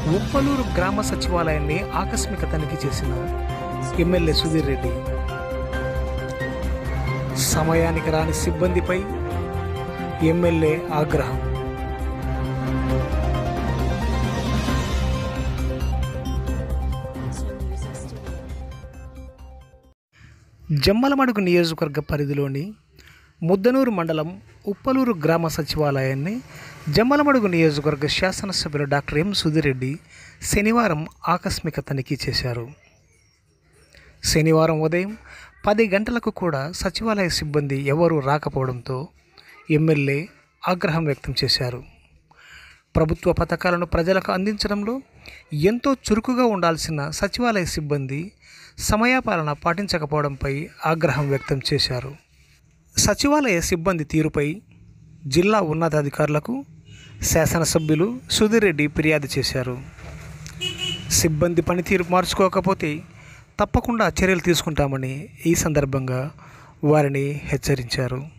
ఉప్పలూరు గ్రామ సచివాలయాన్ని ఆకస్మిక తనిఖీ చేసిన ఎమ్మెల్యే సుధీర్ రెడ్డి సమయానికి రాని సిబ్బందిపై ఎమ్మెల్యే ఆగ్రహం జమ్మలమడుగు నియోజకవర్గ పరిధిలోని ముద్దనూరు మండలం ఉప్పలూరు గ్రామ సచివాలయాన్ని జమ్మలమడుగు నియోజకవర్గ శాసనసభ్యులు డాక్టర్ ఎం సుధిరెడ్డి శనివారం ఆకస్మిక తనిఖీ చేశారు శనివారం ఉదయం పది గంటలకు కూడా సచివాలయ సిబ్బంది ఎవరూ రాకపోవడంతో ఎమ్మెల్యే ఆగ్రహం వ్యక్తం చేశారు ప్రభుత్వ పథకాలను ప్రజలకు అందించడంలో ఎంతో చురుకుగా ఉండాల్సిన సచివాలయ సిబ్బంది సమయపాలన పాటించకపోవడంపై ఆగ్రహం వ్యక్తం చేశారు సచివాలయ సిబ్బంది తీరుపై జిల్లా ఉన్నతాధికారులకు శాసనసభ్యులు సుధీర్ రెడ్డి ఫిర్యాదు చేశారు సిబ్బంది పనితీరు మార్చుకోకపోతే తప్పకుండా చర్యలు తీసుకుంటామని ఈ సందర్భంగా వారిని హెచ్చరించారు